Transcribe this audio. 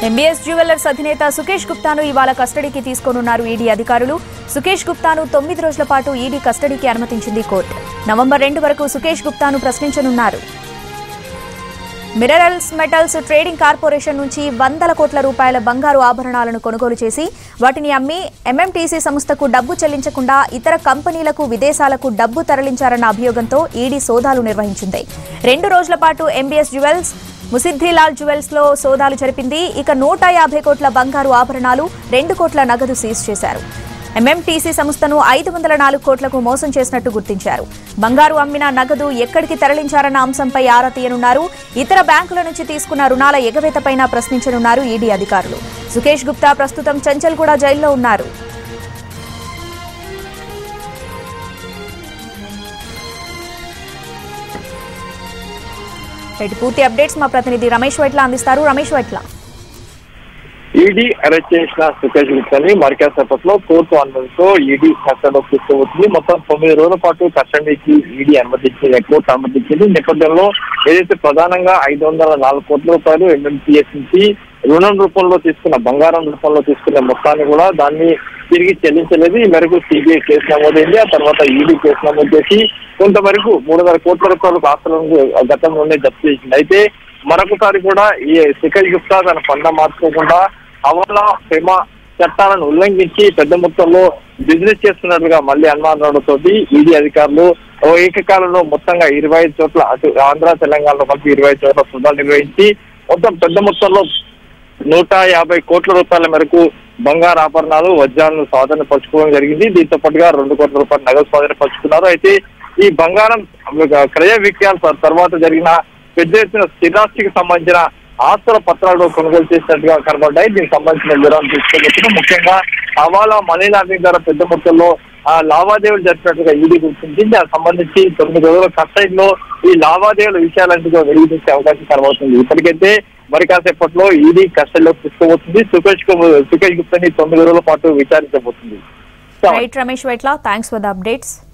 MBS jewellers అధినేత సుకేష్ గుప్తాను ఇవాళ కస్టడీకి తీసుకోనున్నారు ఈడీ అధికారులు సుకేష్ గుప్తాను తొమ్మిది రోజుల పాటు ఈడీ కస్టడీకి అనుమతించింది కోర్టు నవంబర్ రెండు వరకు సుకేష్ గుప్తాను ప్రశ్నించనున్నారు మినరల్స్ మెటల్స్ ట్రేడింగ్ కార్పొరేషన్ నుంచి వందల కోట్ల రూపాయల బంగారు ఆభరణాలను కొనుగోలు చేసి వాటిని అమ్మి ఎంఎంటీసీ సంస్థకు డబ్బు చెల్లించకుండా ఇతర కంపెనీలకు విదేశాలకు డబ్బు తరలించారన్న అభియోగంతో ఈడీ సోదాలు నిర్వహించింది రెండు రోజుల పాటు ఎంబీఎస్ జ్యువెల్స్ ముసిద్దిలాల్ జ్యువెల్స్ లో సోదాలు జరిపింది ఇక నూట యాభై కోట్ల బంగారు ఆభరణాలు రెండు కోట్ల నగదు సీజ్ చేశారు ఎంఎంటీసీ సంస్థను ఐదు వందల నాలుగు కోట్లకు మోసం చేసినట్టు గుర్తించారు బంగారు అమ్మిన నగదు ఎక్కడికి తరలించారన్న అంశంపై ఆరా తీయనున్నారు ఇతర బ్యాంకుల నుంచి తీసుకున్న రుణాల ఎగవేతపైన ప్రశ్నించనున్నారు ఈడీ అధికారులు సుకేష్ గుప్తా ప్రస్తుతం చంచల్ కూడా జైల్లో ఉన్నారు రైట్, పూర్తి అప్డేట్స్ మా ప్రతినిధి రమేష్ వైట్ల అందిస్తారు రమేష్ వైట్ల ఈడీ అరెస్ట్ చేసిన సుకేష్ గుప్తాని మరికాసేపట్లో కోర్టు అనుమతితో ఈడీ కస్టడీలోకి తీసుకోవచ్చింది మొత్తం తొమ్మిది రోజుల పాటు కస్టడీకి ఈడీ అనుమతించింది కోర్టు అనుమతించింది ఈ నేపథ్యంలో ఏదైతే ప్రధానంగా ఐదు వందల నాలుగు కోట్ల రూపాయలు ఎంఎంటీఎస్ నుంచి రుణం రూపంలో తీసుకున్న బంగారం రూపంలో తీసుకున్న మొత్తాన్ని కూడా దాన్ని తిరిగి చెల్లించలేదు ఈ మేరకు సిబిఐ కేసు నమోదైంది ఆ తర్వాత ఈడీ కేసు నమోదు చేసి కొంతవరకు మూడు వందల కోట్ల రూపాయలకు ఆస్తులను గతంలోనే జప్తు చేసింది అయితే మరొకసారి కూడా ఈ శిఖర్ గుప్తా తన పండ మార్చుకోకుండా హవాలా ప్రేమ చట్టాలను ఉల్లంఘించి పెద్ద మొత్తంలో బిజినెస్ చేస్తున్నట్లుగా మళ్ళీ అనుమానాలతో ఈడీ అధికారులు ఓ ఏకకాలంలో మొత్తంగా ఇరవై ఐదు చోట్ల అటు ఆంధ్ర తెలంగాణలో కలిపి ఇరవై ఐదు చోట్ల సోదాలు నిర్వహించి మొత్తం పెద్ద మొత్తంలో నూట యాభై కోట్ల రూపాయల మేరకు బంగారు ఆభరణాలు వజ్రాలను స్వాధీన పరుచుకోవడం జరిగింది దీంతో పాటుగా రెండు కోట్ల రూపాయల నగదు స్వాధీన పరుచుకున్నారు అయితే ఈ బంగారం క్రయ విక్రయాల తర్వాత జరిగిన పెద్ద ఎత్తున స్థిరాస్తికి సంబంధించిన ఆస్తుల పత్రాలు కొనుగోలు చేసినట్టుగా కనబడ్డాయి దీనికి సంబంధించిన వివరాలు తీసుకోవచ్చు ముఖ్యంగా హవాలా మనీ లాండరింగ్ ద్వారా పెద్ద మొత్తంలో ఆ లావాదేవీలు జరిపినట్టుగా ఈడీ గుర్తించింది దానికి సంబంధించి తొమ్మిది రోజుల కస్టడీలో ఈ లావాదేవీల విషయాలన్నీ కూడా వెలుగు చూసే అవకాశం కనబడుతుంది ఇప్పటికైతే మరి కాసేపట్లో ఈడీ కస్టడీలోకి తీసుకోబోతుంది సుకేష్ కు- సుకేష్ గుప్తాని తొమ్మిది రోజుల పాటు విచారించబోతుంది right Ramesh Vaitla thanks for the updates